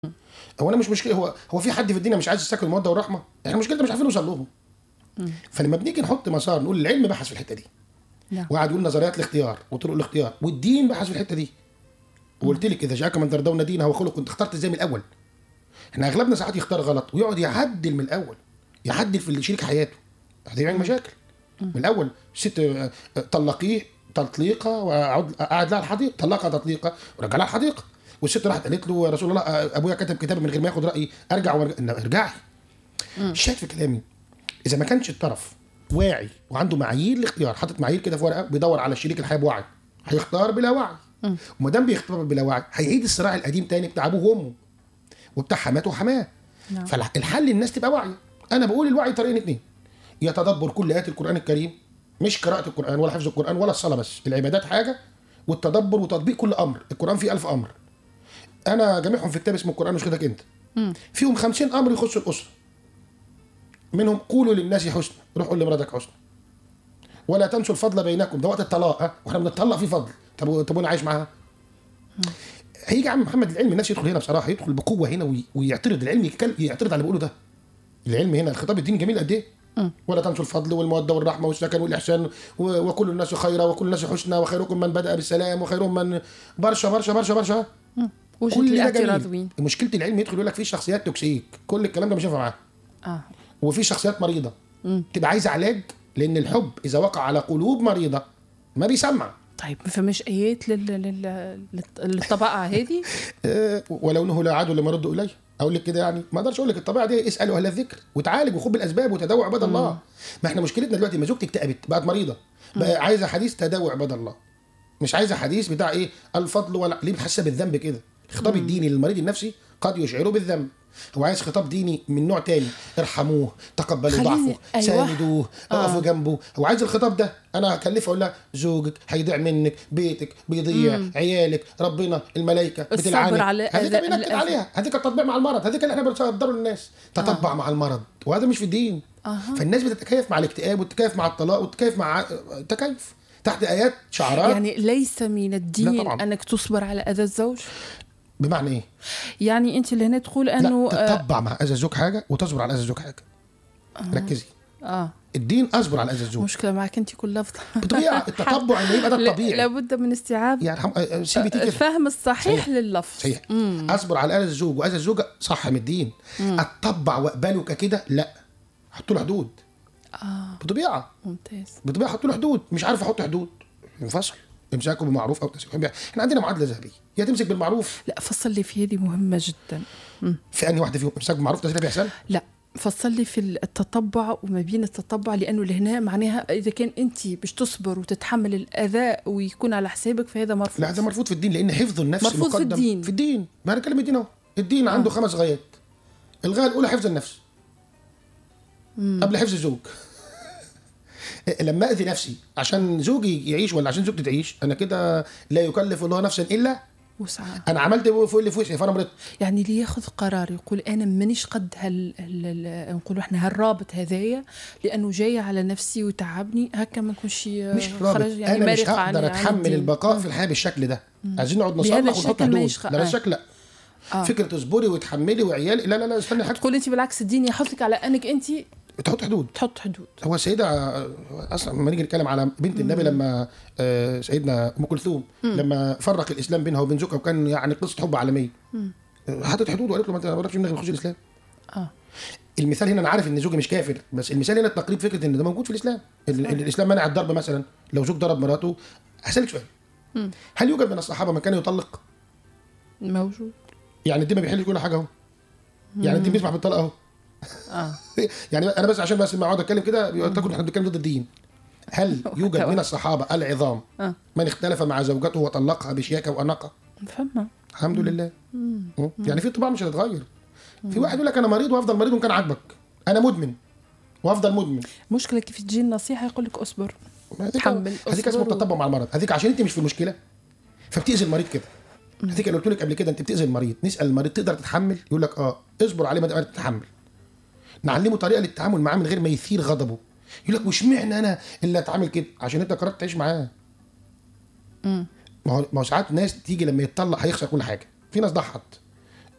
هو انا مش مشكله هو هو في حد في الدنيا مش عايز يستكمل الموده والرحمه احنا مشكلتنا مش عارفين نوصل لهم فلما بنيجي نحط مسار نقول العلم بحث في الحته دي نعم وقعد يقول نظريات الاختيار وطرق الاختيار والدين بحث في الحته دي وقلت لك اذا جاءك من ترضون دينه وخلقه انت اخترت ازاي من الاول احنا اغلبنا ساعات يختار غلط ويقعد يعدل من الاول يعدل في اللي شريك حياته هذه يعني مشاكل من الاول ست آه، آه، طلقيه تطليقه واقعد قعد لها الحديقه طلقها تطليقه ورجع لها الحديقه والست راحت قالت له يا رسول الله آه، ابويا كتب كتاب من غير ما ياخد رايي ارجع وارجع إنه ارجعي الشاهد في كلامي اذا ما كانش الطرف واعي وعنده معايير الاختيار حاطط معايير كده في ورقه بيدور على شريك الحياه بوعي هيختار بلا وعي وما دام بيختار بلا وعي هيعيد الصراع القديم تاني بتاع ابوه وامه وبتاع حماته وحماه نعم. فالحل الناس تبقى واعيه انا بقول الوعي طريقين اتنين يتدبر كل ايات القران الكريم مش قراءه القران ولا حفظ القران ولا الصلاه بس العبادات حاجه والتدبر وتطبيق كل امر القران فيه ألف امر انا جامعهم في كتاب اسمه القران مش كده انت فيهم خمسين امر يخص الاسره منهم قولوا للناس حسنا روح قول لمراتك حسنا ولا تنسوا الفضل بينكم ده وقت الطلاق ها واحنا بنتطلق في فضل طب طب وانا عايش معاها هيجي عم محمد العلم الناس يدخل هنا بصراحه يدخل بقوه هنا وي- ويعترض العلم يتكلم يعترض على اللي بيقوله ده العلم هنا الخطاب الديني جميل قد ايه ولا تنسوا الفضل والموده والرحمه والسكن والاحسان و- وكل الناس خيرا وكل الناس حسنى وخيركم من بدا بالسلام وخيرهم من برشا برشا برشا برشا وجهة كل ده الاعتراض جميل وين؟ مشكله العلم يدخل يقول لك في شخصيات توكسيك كل الكلام ده مش هينفع معاه اه وفي شخصيات مريضه تبقى عايزه علاج لان الحب اذا وقع على قلوب مريضه ما بيسمع طيب ما فماش ايات لل... لل... لل- للطبقه هذه أه ولو انه لا عاد لما ردوا اليه اقول لك كده يعني ما اقدرش اقول لك الطبيعه دي اسالوا اهل الذكر وتعالج وخد بالاسباب وتداوى عباد الله ما احنا مشكلتنا دلوقتي ما زوجتي اكتئبت بقت مريضه بقى عايزه حديث تداوى عباد الله مش عايزه حديث بتاع ايه الفضل ولا ليه بتحسها بالذنب كده الخطاب الديني للمريض النفسي قد يشعره بالذنب هو عايز خطاب ديني من نوع تاني ارحموه تقبلوا خليني- ضعفه أيوة. ساندوه اقفوا جنبه هو عايز الخطاب ده انا هكلفه اقول لها زوجك هيضيع منك بيتك بيضيع عيالك ربنا الملائكه الصبر بتلعنك على هذيك أذى- بنكد الأذى. عليها هذيك التطبيع مع المرض هذيك اللي احنا بنصدره للناس تطبع مع المرض وهذا مش في الدين أها. فالناس بتتكيف مع الاكتئاب وتتكيف مع الطلاق وتتكيف مع تكيف تحت ايات شعارات يعني يعني ليس من لا الدين طبعاً. انك تصبر على اذى الزوج بمعنى ايه؟ يعني انت اللي هنا تقول انه لا اه, تتطبع مع اذى الزوج حاجه وتصبر على اذى الزوج حاجه ركزي آه. الدين اصبر على اذى الزوج مشكله معك انت كل لفظ بطبيعه التطبع انه يبقى ده لا- الطبيعي لابد من استيعاب يعني حم... آه، سيبي تيجي الفهم الصحيح صحيح. لللفظ صحيح اصبر على اذى الزوج واذى الزوجه صح من الدين اتطبع واقبله ككده لا حط له حدود اه بطبيعه ممتاز بطبيعه حط له حدود مش عارف احط حدود انفصل امساكوا بالمعروف او تسريح بالمعروف. احنا عندنا معادله ذهبيه يا تمسك بالمعروف لا فصل لي في هذه مهمه جدا مم. في انهي واحده فيهم امساك بالمعروف تسريح باحسان لا فصل لي في التطبع وما بين التطبع لانه لهنا معناها اذا كان انت باش تصبر وتتحمل الاذى ويكون على حسابك فهذا مرفوض لا هذا مرفوض في الدين لان حفظ النفس مرفوض في مقدم الدين. في الدين ما انا كلمه الدين اهو الدين عنده خمس غايات الغايه الاولى حفظ النفس قبل حفظ الزوج لما اذي نفسي عشان زوجي يعيش ولا عشان زوجتي تعيش انا كده لا يكلف الله نفسا الا وسعة انا عملت فوق اللي فوق فانا مرضت يعني اللي ياخذ قرار يقول انا مانيش قد هال, هال... هال... نقولوا احنا هالرابط هذايا لانه جاي على نفسي وتعبني هكا ما نكونش مش رابط خرج يعني انا مش مارق عن- هقدر عن اتحمل الدين. البقاء في الحياه بالشكل ده عايزين نقعد بهذا نصلح الشكل ونحط ما حدود يشخ- لا آه. بالشكل لا آه. فكره تصبري وتحملي وعيالي لا لا لا استني حاجه تقول انت بالعكس الدين يحثك على انك انت تحط حدود تحط حدود هو السيدة أصلا لما نيجي نتكلم على بنت النبي لما آه، سيدنا أم كلثوم لما فرق الإسلام بينها وبين زوجها وكان يعني قصة حب عالمية آه، حطت حدود وقالت له ما أنت ما نغني نخش الإسلام اه المثال هنا أنا عارف إن زوجي مش كافر بس المثال هنا التقريب فكرة إن ده موجود في الإسلام ال- ال- الإسلام منع الضرب مثلا لو زوج ضرب مراته هسألك سؤال هل يوجد من الصحابة من كان يطلق؟ موجود يعني الدين ما بيحل كل حاجة أهو يعني الدين بيسمح بالطلاق أهو اه يعني انا بس عشان بس ما اقعد اتكلم كده تكون احنا بنتكلم ضد الدين هل يوجد من الصحابه العظام آه. من اختلف مع زوجته وطلقها بشياكه واناقه فهمنا الحمد لله مم. يعني في طباع مش هتتغير في واحد يقول لك انا مريض وافضل مريض وان كان عاجبك انا مدمن وافضل مدمن مشكلة كيف تجي النصيحة يقول لك اصبر هذيك تحمل، هذيك اسمه اصبر و- التطبع مع المرض هذيك عشان انت مش في المشكله فبتاذي المريض كده هذيك اللي قلت لك قبل كده انت بتاذي المريض نسال المريض تقدر تتحمل يقول لك اه اصبر عليه ما تقدر تتحمل نعلمه طريقه للتعامل معاه من غير ما يثير غضبه يقول لك واشمعنى انا اللي اتعامل كده عشان انت قررت تعيش معاه ما هو ما هو ساعات ناس تيجي لما يتطلق هيخسر كل حاجه في ناس ضحت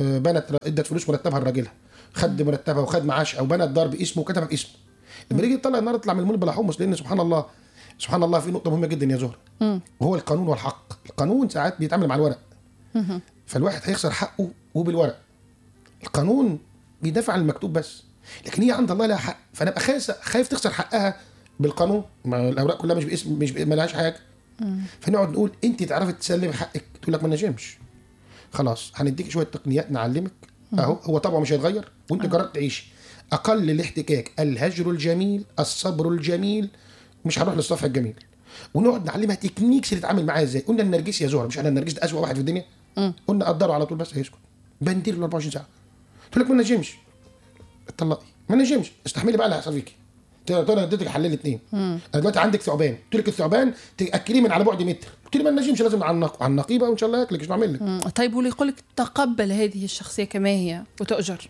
آه، بنت ادت فلوس مرتبها لراجلها خد مرتبها وخد معاش او بنت دار باسمه وكتبها باسمه لما يجي يطلع النهارده يطلع من المول بلا حمص لان سبحان الله سبحان الله في نقطه مهمه جدا يا زهره وهو القانون والحق القانون ساعات بيتعامل مع الورق فالواحد هيخسر حقه وبالورق القانون بيدافع عن المكتوب بس لكن هي عند الله لها حق فانا ابقى خايف خايف تخسر حقها بالقانون ما الاوراق كلها مش باسم مش ما لهاش حاجه فنقعد نقول انت تعرفي تسلمي حقك تقول لك ما نجمش خلاص هنديك شويه تقنيات نعلمك اهو هو طبعا مش هيتغير وانت جربت تعيشي اقل الاحتكاك الهجر الجميل الصبر الجميل مش هنروح للصفح الجميل ونقعد نعلمها تكنيكس اللي تتعامل معاها ازاي قلنا النرجسي يا زهره مش احنا النرجسي ده اسوء واحد في الدنيا قلنا قدره على طول بس هيسكت بندير له 24 ساعه تقول لك ما نجمش اتطلقي ما نجمش استحملي بقى اللي هيحصل فيكي قلت لها انا اديتك حلين الاثنين انا دلوقتي عندك ثعبان قلت لك الثعبان تاكليه من على بعد متر قلت لي ما نجمش لازم على النق... على النقيبه وان شاء الله ياكلك مش بعمل لك مم. طيب واللي يقول لك تقبل هذه الشخصيه كما هي وتؤجر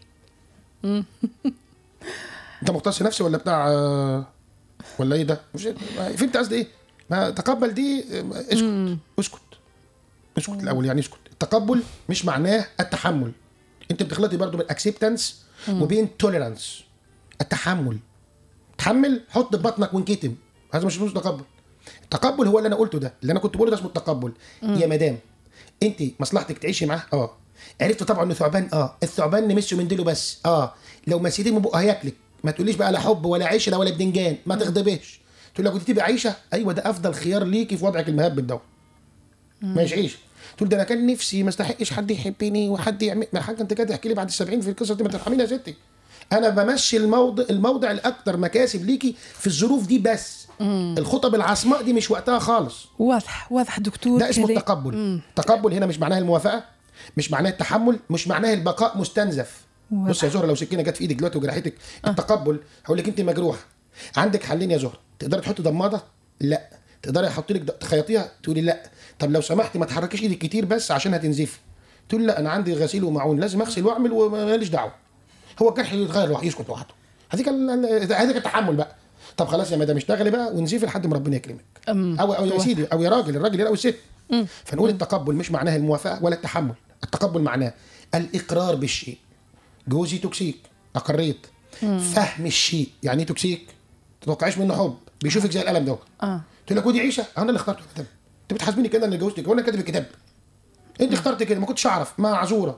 انت مختص نفسي ولا بتاع آه، ولا ايه ده مش فهمت قصدي ايه ما تقبل دي آه، اسكت اسكت اسكت الاول يعني اسكت التقبل مش معناه التحمل انت بتخلطي برضو بين اكسبتنس وبين توليرانس التحمل تحمل حط في بطنك وانكتم هذا مش اسمه تقبل التقبل هو اللي انا قلته ده اللي انا كنت بقوله ده اسمه التقبل يا مدام انت مصلحتك تعيشي معاه اه عرفت طبعا انه ثعبان اه الثعبان نمسه من ديله بس اه لو مسيتيه من بقه هياكلك ما تقوليش بقى لا حب ولا عشره ولا بدنجان ما تغضبش تقول لك كنت تبقى عيشه ايوه ده افضل خيار ليكي في وضعك المهبب ده ما يعيش تقول ده انا كان نفسي ما استحقش حد يحبني وحد يعمل ما حاجه انت كده تحكي لي بعد السبعين في القصه دي ما ترحميني يا ستي انا بمشي الموضع الموضع الاكثر مكاسب ليكي في الظروف دي بس الخطب العصماء دي مش وقتها خالص واضح واضح دكتور ده اسمه كلام. التقبل التقبل هنا مش معناه الموافقه مش معناه التحمل مش معناه البقاء مستنزف واضح. بص يا زهره لو سكينه جت في ايدك دلوقتي وجرحتك التقبل هقول لك انت مجروحه عندك حلين يا زهره تقدري تحطي ضماده لا تقدري احط لك د- تخيطيها تقولي لا طب لو سمحتي ما تحركيش ايدك كتير بس عشان هتنزفي تقول لا انا عندي غسيل ومعون لازم اغسل واعمل وماليش دعوه هو الجرح يتغير لوحده يسكت لوحده هذيك ال- ال- هذيك التحمل بقى طب خلاص يا مدام اشتغلي بقى ونزيفي لحد ما ربنا يكرمك أم. او او يا سيدي او يا راجل الراجل او الست فنقول التقبل مش معناها الموافقه ولا التحمل التقبل معناه الاقرار بالشيء جوزي توكسيك اقريت فهم الشيء يعني ايه توكسيك تتوقعيش منه حب بيشوفك زي القلم ده اه تقول لك ودي عيشه انا اللي اخترته الكتاب انت بتحاسبيني كده انا اللي جوزتك وانا كاتب الكتاب انت اخترت كده ما كنتش اعرف معذوره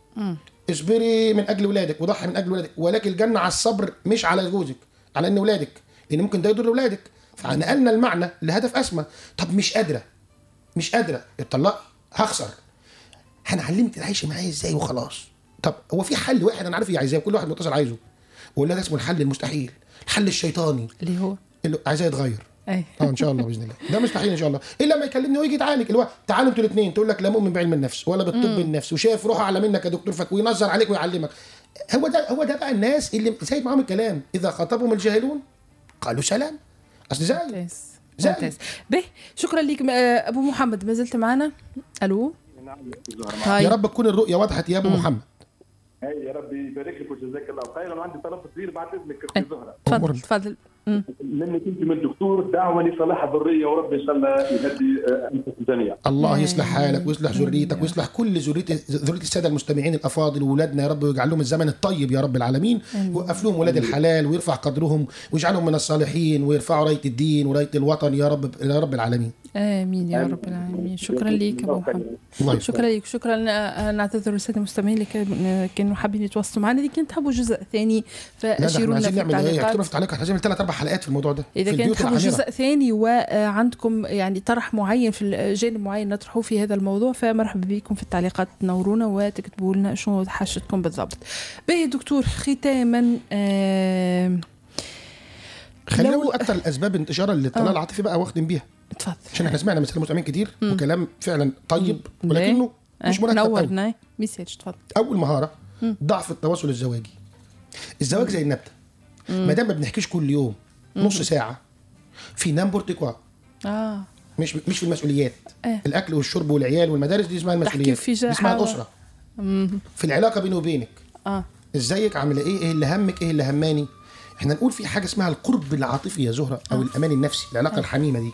اصبري من اجل ولادك وضحي من اجل ولادك ولكن الجنه على الصبر مش على جوزك على ان ولادك لان ممكن ده يضر ولادك فنقلنا المعنى لهدف اسمى طب مش قادره مش قادره اتطلقي هخسر انا علمت تعيشي معايا ازاي وخلاص طب هو في حل واحد انا عارف هي عايزاه كل واحد متصل عايزه ولا ده اسمه الحل المستحيل الحل الشيطاني اللي هو اللي عايزاه يتغير اي اه ان شاء الله باذن الله ده مستحيل ان شاء الله الا لما يكلمني ويجي يتعالج اللي هو تعالوا انتوا الاثنين تقول لك لا مؤمن بعلم النفس ولا بالطب النفسي وشايف روحه اعلى منك يا دكتور فك وينظر عليك ويعلمك هو ده هو ده بقى الناس اللي زايد معاهم الكلام اذا خاطبهم الجاهلون قالوا سلام اصل زي ممتاز زي. ممتاز به شكرا لك آه، ابو محمد ما زلت معنا الو نعم يا زهرة يا طيب رب تكون الرؤيه وضحت يا ابو محمد هاي يا ربي يبارك لك وجزاك الله خيرا وعندي طلب صغير بعد اذنك اختي زهره تفضل أمورنا. تفضل مم. منك انت من دكتور دعوه لصلاح الذريه وربي ان شاء الله يهدي آه، انفس الجميع الله يصلح حالك ويصلح ذريتك ويصلح كل ذريه ذريه الساده المستمعين الافاضل واولادنا يا رب ويجعل لهم الزمن الطيب يا رب العالمين ويوقف لهم ولاد الحلال ويرفع قدرهم ويجعلهم من الصالحين ويرفعوا رايه الدين ورايه الوطن يا رب يا رب العالمين امين يا رب العالمين شكرا لك ابو محمد الله يسلمك شكرا لك شكرا آه، نعتذر للساده المستمعين اللي كان- كانوا حابين يتواصلوا معنا اذا كنت تحبوا جزء ثاني لا ده فاشيروا احنا لنا عايزين في نعمل ايه التعليقات اكتبوا في التعليقات احنا عايزين نعمل ثلاث اربع حلقات في الموضوع ده إذا في كان البيوت تحبوا العامرة. جزء ثاني وعندكم يعني طرح معين في جانب معين نطرحوه في هذا الموضوع فمرحبا بكم في التعليقات تنورونا وتكتبوا لنا شنو حاجتكم بالضبط. باهي دكتور ختاما آه خلينا لو- نقول اكثر الاسباب انتشارا للاطلاع العاطفي بقى واخدين بيها تفضل عشان احنا سمعنا مثال مستمعين كتير وكلام فعلا طيب مم. ولكنه مش آه، مرتب قوي. نورنا ميساج تفضل اول مهاره ضعف التواصل الزواجي الزواج زي النبته ما دام ما بنحكيش كل يوم نص ساعه في نامبورت كوا اه مش مش في المسؤوليات آه. الاكل والشرب والعيال والمدارس دي اسمها المسؤوليات في دي اسمها جحا- الاسره في العلاقه بيني وبينك اه ازيك عامله ايه ايه اللي همك ايه اللي هماني احنا نقول في حاجه اسمها القرب العاطفي يا زهره او الامان النفسي العلاقه الحميمه دي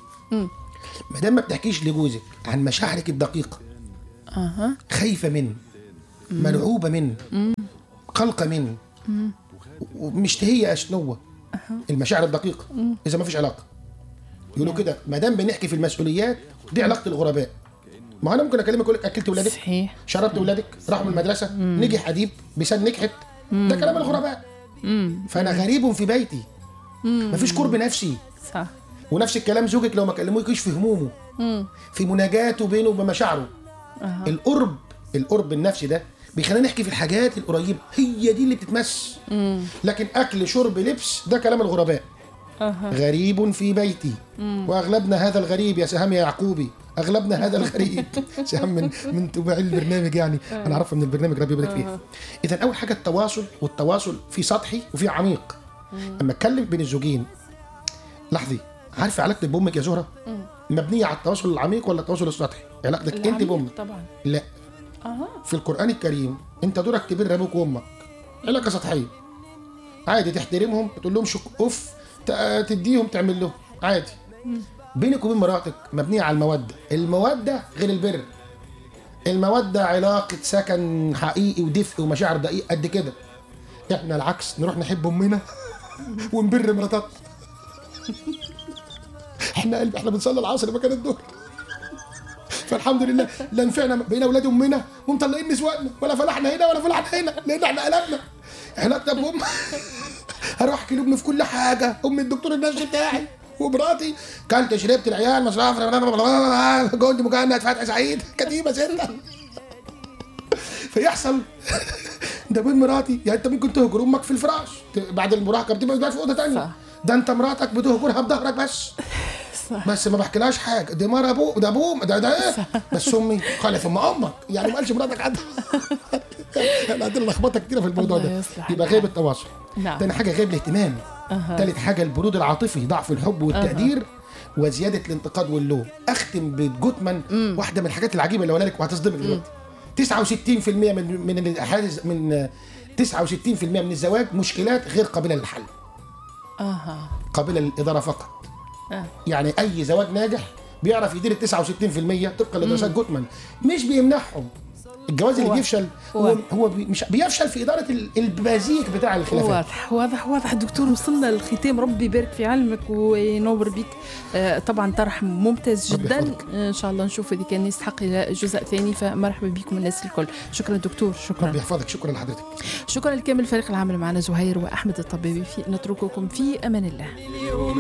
ما دام ما بتحكيش لجوزك عن مشاعرك الدقيقه اها خايفه منه مرعوبه منه قلقه منه ومشتهيه اشنوه المشاعر الدقيقه اذا ما فيش علاقه يقولوا كده ما دام بنحكي في المسؤوليات دي علاقه الغرباء ما انا ممكن اكلمك اقول لك اكلت ولادك صحيح شربت ولادك راحوا من المدرسه نجح اديب بسان نجحت ده كلام الغرباء فانا غريب في بيتي مفيش قرب نفسي صح ونفس الكلام زوجك لو ما كلموكيش في همومه في مناجاته بينه وبين مشاعره القرب القرب النفسي ده بيخلينا نحكي في الحاجات القريبه هي دي اللي بتتمس لكن اكل شرب لبس ده كلام الغرباء اها غريب في بيتي واغلبنا هذا الغريب يا سهام يا يعقوبي اغلبنا هذا الغريب سهام من من تباع البرنامج يعني انا عارفه من البرنامج ربي يبارك فيه اذا اول حاجه التواصل والتواصل في سطحي وفي عميق اما اتكلم بين الزوجين لحظه عارفه علاقتك بامك يا زهره مبنيه على التواصل العميق ولا التواصل السطحي علاقتك انت العميق بامك طبعا لا اها في القرآن الكريم أنت دورك تبر أبوك وأمك علاقة سطحية عادي تحترمهم تقول لهم شك أوف ت- تديهم تعمل لهم عادي بينك وبين مراتك مبنية على المودة المودة غير البر المودة علاقة سكن حقيقي ودفء ومشاعر دقيقة قد كده احنا العكس نروح نحب امنا ونبر مراتنا احنا قلب احنا بنصلي العصر مكان الظهر فالحمد لله لا نفعنا بين اولاد امنا ومطلقين نسواننا ولا فلحنا هنا ولا فلحنا هنا لان احنا قلبنا علاقتنا بام هروح احكي لامي في كل حاجه ام الدكتور النفسي بتاعي ومراتي كلت شربت العيال مصراف جولد مجند فتحي سعيد كتيبه سته فيحصل ده بين مراتي يعني انت ممكن تهجر امك في الفراش ت- بعد المراهقه بتبقى قاعد في اوضه صح. ثانيه ده انت مراتك بتهجرها بظهرك بس صح بس ما بحكيلهاش حاجه دي مره ابوه ده ابوه ده ده ايه بس امي خالف ام امك يعني ما قالش مراتك عندها احنا عندنا لخبطه كتيره في الموضوع الله ده يصلح يبقى الحال. غيب التواصل نعم. تاني حاجه غيب الاهتمام أها. تالت حاجه البرود العاطفي ضعف الحب والتقدير وزياده الانتقاد واللوم اختم بجوتمان واحده من الحاجات العجيبه اللي هقولها لك وهتصدمك دلوقتي 69% من من الاحاديث من 69% من الزواج مشكلات غير قابله للحل اها قابله للاداره فقط آه. يعني اي زواج ناجح بيعرف يدير ال 69% طبقا لدراسات جوتمان مش بيمنعهم الجواز اللي هو- بيفشل هو هو- هو بي مش بيفشل في اداره ال- البازيك بتاع الخلافات واضح واضح واضح دكتور وصلنا للختام ربي يبارك في علمك وينور بيك آه، طبعا طرح ممتاز ربي جدا يحفظك. ان شاء الله نشوف اذا كان يستحق إلى جزء ثاني فمرحبا بكم الناس الكل شكرا دكتور شكرا ربي يحفظك شكرا لحضرتك شكرا لكامل فريق العمل معنا زهير واحمد الطبيبي في نترككم في امان الله